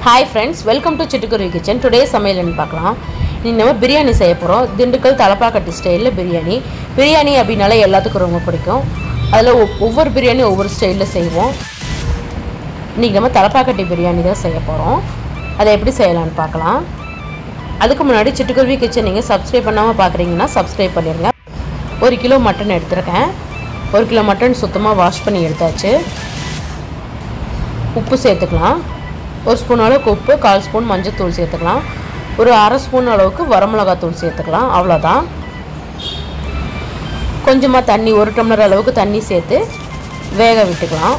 hi friends welcome to Chittukuruvi kitchen today சமையல்னு பார்க்கலாம் இன்னைக்கு நம்ம பிரியாணி செய்ய போகிறோம் திண்டுக்கல் தலப்பாக்கட்டி ஸ்டைலில் பிரியாணி பிரியாணி அப்படின்னாலே எல்லாத்துக்கும் ரொம்ப பிடிக்கும் அதில் ஒவ்வொரு பிரியாணி ஒவ்வொரு ஸ்டைலில் செய்வோம் இன்றைக்கி நம்ம தலப்பாக்கட்டி பிரியாணி தான் செய்ய போகிறோம் அதை எப்படி செய்யலாம்னு பார்க்கலாம் அதுக்கு முன்னாடி சிட்டுக்குருவி கிச்சன் நீங்கள் சப்ஸ்கிரைப் பண்ணாமல் பார்க்குறீங்கன்னா சப்ஸ்கிரைப் பண்ணிடுங்க ஒரு கிலோ மட்டன் எடுத்திருக்கேன் ஒரு கிலோ மட்டன் சுத்தமாக வாஷ் பண்ணி எடுத்தாச்சு உப்பு சேர்த்துக்கலாம் ஒரு ஸ்பூன் அளவுக்கு உப்பு கால் ஸ்பூன் மஞ்சள்தூள் சேர்த்துக்கலாம் ஒரு அரை ஸ்பூன் அளவுக்கு வரமிளகாத்தூள் சேர்த்துக்கலாம் அவ்வளோதான் கொஞ்சமாக தண்ணி ஒரு டம்ளர் அளவுக்கு தண்ணி சேர்த்து வேக விட்டுக்கலாம்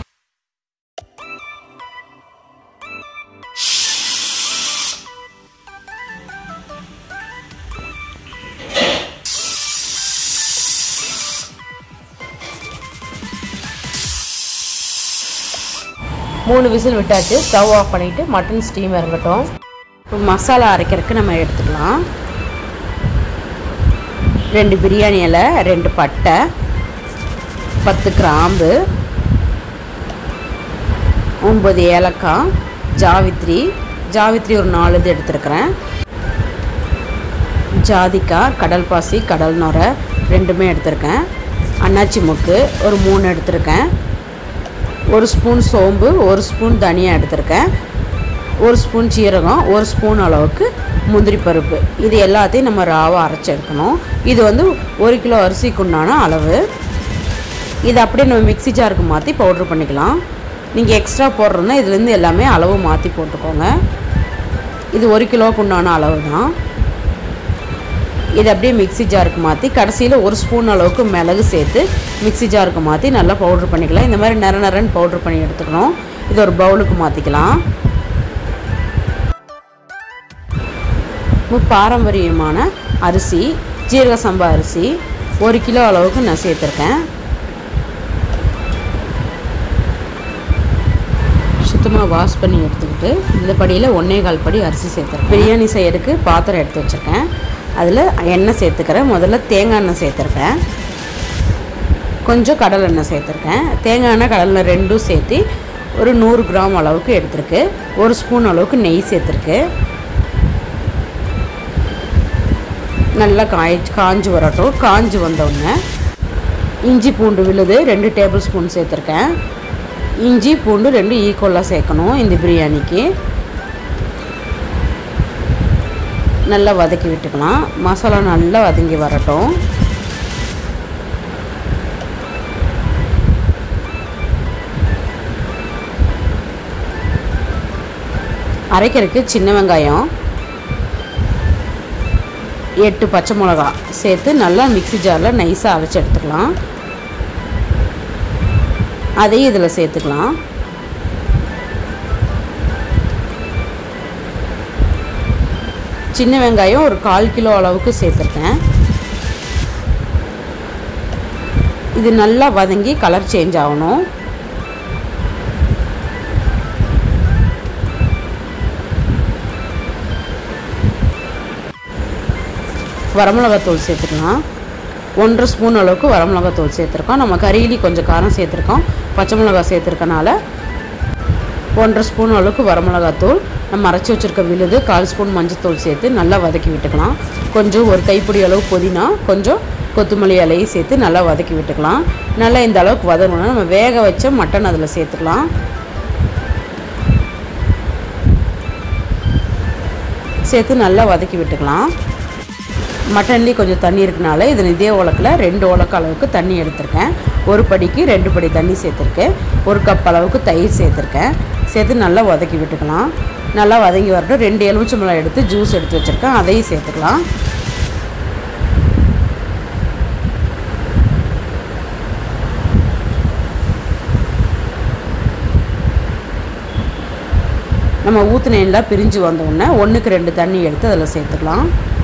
மூணு விசில் விட்டாச்சு ஸ்டவ் ஆஃப் பண்ணிவிட்டு மட்டன் ஸ்டீம் இறங்கட்டும் இப்போ மசாலா அரைக்கிறதுக்கு நம்ம எடுத்துக்கலாம் ரெண்டு பிரியாணி இலை ரெண்டு பட்டை பத்து கிராம்பு ஒம்பது ஏலக்காய் ஜாவித்ரி ஜாவித்ரி ஒரு நாலு இது எடுத்துருக்கிறேன் ஜாதிக்காய் கடல் பாசி கடல் நுரை ரெண்டுமே எடுத்திருக்கேன் அன்னாச்சி முக்கு ஒரு மூணு எடுத்திருக்கேன் ஒரு ஸ்பூன் சோம்பு ஒரு ஸ்பூன் தனியா எடுத்திருக்கேன் ஒரு ஸ்பூன் சீரகம் ஒரு ஸ்பூன் அளவுக்கு முந்திரி பருப்பு இது எல்லாத்தையும் நம்ம ராவாக அரைச்சி எடுக்கணும் இது வந்து ஒரு கிலோ அரிசிக்கு உண்டான அளவு இது அப்படியே நம்ம மிக்ஸி ஜாருக்கு மாற்றி பவுட்ரு பண்ணிக்கலாம் நீங்கள் எக்ஸ்ட்ரா போடுறதுனா இதுலேருந்து எல்லாமே அளவு மாற்றி போட்டுக்கோங்க இது ஒரு கிலோவுக்கு உண்டான அளவு தான் இதை அப்படியே மிக்ஸி ஜாருக்கு மாற்றி கடைசியில் ஒரு ஸ்பூன் அளவுக்கு மிளகு சேர்த்து மிக்ஸி ஜாருக்கு மாற்றி நல்லா பவுட்ரு பண்ணிக்கலாம் இந்த மாதிரி நிற நிறன்னு பவுட்ரு பண்ணி எடுத்துக்கணும் இது ஒரு பவுலுக்கு மாற்றிக்கலாம் பாரம்பரியமான அரிசி ஜீரக சம்பா அரிசி ஒரு கிலோ அளவுக்கு நான் சேர்த்துருக்கேன் சுத்தமாக வாஷ் பண்ணி எடுத்துக்கிட்டு இந்த படியில் ஒன்றே கால் படி அரிசி சேர்த்துருக்கேன் பிரியாணி செய்யறதுக்கு பாத்திரம் எடுத்து வச்சுருக்கேன் அதில் எண்ணெய் சேர்த்துக்கிறேன் முதல்ல தேங்காய் எண்ணெய் சேர்த்துருக்கேன் கொஞ்சம் கடல் எண்ணெய் சேர்த்துருக்கேன் தேங்காய் எண்ணெய் கடல் எண்ணெய் ரெண்டும் சேர்த்து ஒரு நூறு கிராம் அளவுக்கு எடுத்துருக்கு ஒரு ஸ்பூன் அளவுக்கு நெய் சேர்த்துருக்கு நல்லா காய் காஞ்சி வரட்டும் காஞ்சி வந்தோடனே இஞ்சி பூண்டு விழுது ரெண்டு டேபிள் ஸ்பூன் சேர்த்துருக்கேன் இஞ்சி பூண்டு ரெண்டு ஈக்குவலாக சேர்க்கணும் இந்த பிரியாணிக்கு நல்லா வதக்கி விட்டுக்கலாம் மசாலா நல்லா வதங்கி வரட்டும் அரைக்கிறதுக்கு சின்ன வெங்காயம் எட்டு பச்சை மிளகா சேர்த்து நல்லா மிக்ஸி ஜாரில் நைஸாக அரைச்சி எடுத்துக்கலாம் அதையும் இதில் சேர்த்துக்கலாம் சின்ன வெங்காயம் ஒரு கால் கிலோ அளவுக்கு சேர்த்துருக்கேன் இது நல்லா வதங்கி கலர் சேஞ்ச் ஆகணும் வரமிளகாத்தூள் சேர்த்துக்கலாம் ஒன்றரை ஸ்பூன் அளவுக்கு வரமிளகாத்தூள் சேர்த்துருக்கோம் நம்ம கறியிலி கொஞ்சம் காரம் சேர்த்துருக்கோம் பச்சை மிளகா சேர்த்துருக்கனால ஒன்றரை ஸ்பூன் அளவுக்கு வரமிளகாத்தூள் நம்ம அரைச்சி வச்சுருக்க விழுது கால் ஸ்பூன் மஞ்சத்தூள் சேர்த்து நல்லா வதக்கி விட்டுக்கலாம் கொஞ்சம் ஒரு கைப்பிடி அளவு புதினா கொஞ்சம் கொத்தமல்லி இலையும் சேர்த்து நல்லா வதக்கி விட்டுக்கலாம் நல்லா இந்த அளவுக்கு வதங்கணும்னா நம்ம வேக வச்ச மட்டன் அதில் சேர்த்துக்கலாம் சேர்த்து நல்லா வதக்கி விட்டுக்கலாம் மட்டன்லேயும் கொஞ்சம் தண்ணி இருக்கனால இதில் இதே உலக்கில் ரெண்டு உலக்கு அளவுக்கு தண்ணி எடுத்திருக்கேன் ஒரு படிக்கு ரெண்டு படி தண்ணி சேர்த்துருக்கேன் ஒரு கப் அளவுக்கு தயிர் சேர்த்துருக்கேன் சேர்த்து நல்லா வதக்கி விட்டுக்கலாம் நல்லா வதங்கி வரட்டும் ரெண்டு எலுமிச்சம்பழம் எடுத்து ஜூஸ் எடுத்து வச்சுருக்கேன் அதையும் சேர்த்துக்கலாம் நம்ம ஊற்றின எல்லாம் பிரிஞ்சு வந்தோடனே ஒன்றுக்கு ரெண்டு தண்ணி எடுத்து அதில் சேர்த்துக்கலாம்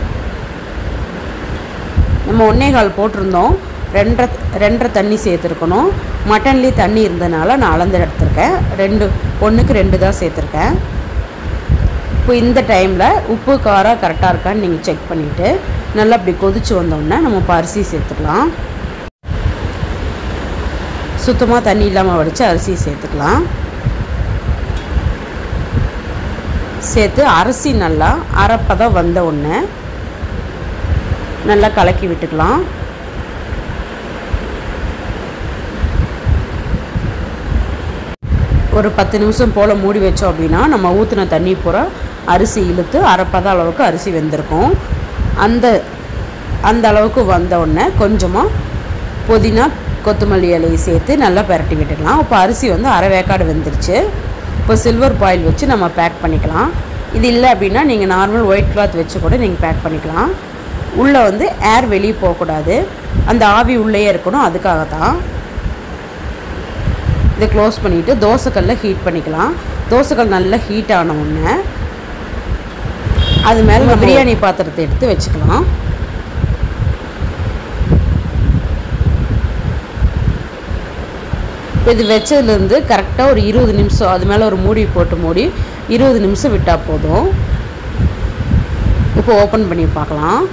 நம்ம ஒன்றே கால் போட்டிருந்தோம் ரெண்டரை ரெண்டரை தண்ணி சேர்த்துருக்கணும் மட்டன்லேயும் தண்ணி இருந்ததுனால நான் அளந்து எடுத்திருக்கேன் ரெண்டு ஒன்றுக்கு ரெண்டு தான் சேர்த்துருக்கேன் இப்போ இந்த டைமில் உப்பு காரம் கரெக்டாக இருக்கான்னு நீங்கள் செக் பண்ணிவிட்டு நல்லா அப்படி கொதிச்சு வந்தோடனே நம்ம இப்போ அரிசி சேர்த்துக்கலாம் சுத்தமாக தண்ணி இல்லாமல் வடித்து அரிசி சேர்த்துக்கலாம் சேர்த்து அரிசி நல்லா அரைப்பதம் வந்த உடனே நல்லா கலக்கி விட்டுக்கலாம் ஒரு பத்து நிமிஷம் போல் மூடி வச்சோம் அப்படின்னா நம்ம ஊற்றின தண்ணி பூரா அரிசி இழுத்து அரைப்பத அளவுக்கு அரிசி வெந்திருக்கும் அந்த அந்த அளவுக்கு வந்த உடனே கொஞ்சமாக புதினா கொத்தமல்லி இலையை சேர்த்து நல்லா பரட்டி விட்டுக்கலாம் இப்போ அரிசி வந்து அரை வேக்காடு வெந்துருச்சு இப்போ சில்வர் பாயில் வச்சு நம்ம பேக் பண்ணிக்கலாம் இது இல்லை அப்படின்னா நீங்கள் நார்மல் ஒயிட் கிளாத் வச்சு கூட நீங்கள் பேக் பண்ணிக்கலாம் உள்ளே வந்து ஏர் வெளியே போகக்கூடாது அந்த ஆவி உள்ளேயே இருக்கணும் அதுக்காக தான் இதை க்ளோஸ் பண்ணிவிட்டு தோசைக்கல்ல ஹீட் பண்ணிக்கலாம் தோசைக்கல் நல்லா ஹீட் ஆன உடனே அது மேலே நம்ம பிரியாணி பாத்திரத்தை எடுத்து வச்சுக்கலாம் இது வச்சதுலேருந்து கரெக்டாக ஒரு இருபது நிமிஷம் அது மேலே ஒரு மூடி போட்டு மூடி இருபது நிமிஷம் விட்டால் போதும் இப்போ ஓப்பன் பண்ணி பார்க்கலாம்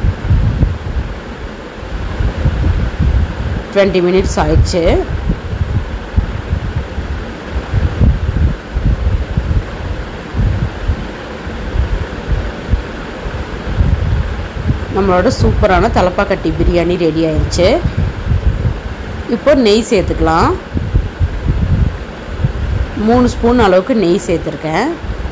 டுவெண்ட்டி மினிட்ஸ் ஆயிடுச்சு நம்மளோட சூப்பரான தலப்பாக்கட்டி பிரியாணி ரெடி ஆயிடுச்சு இப்போ நெய் சேர்த்துக்கலாம் மூணு ஸ்பூன் அளவுக்கு நெய் சேர்த்துருக்கேன்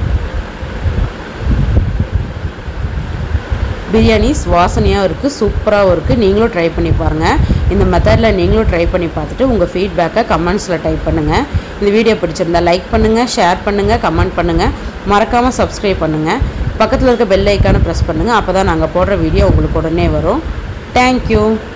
பிரியாணி வாசனையாகவும் இருக்குது சூப்பராகவும் இருக்குது நீங்களும் ட்ரை பண்ணி பாருங்கள் இந்த மெத்தடில் நீங்களும் ட்ரை பண்ணி பார்த்துட்டு உங்கள் ஃபீட்பேக்கை கமெண்ட்ஸில் டைப் பண்ணுங்கள் இந்த வீடியோ பிடிச்சிருந்தா லைக் பண்ணுங்கள் ஷேர் பண்ணுங்கள் கமெண்ட் பண்ணுங்கள் மறக்காமல் சப்ஸ்கிரைப் பண்ணுங்கள் பக்கத்தில் இருக்க பெல் ஐக்கானை ப்ரெஸ் பண்ணுங்கள் அப்போ தான் நாங்கள் போடுற வீடியோ உங்களுக்கு உடனே வரும் தேங்க்யூ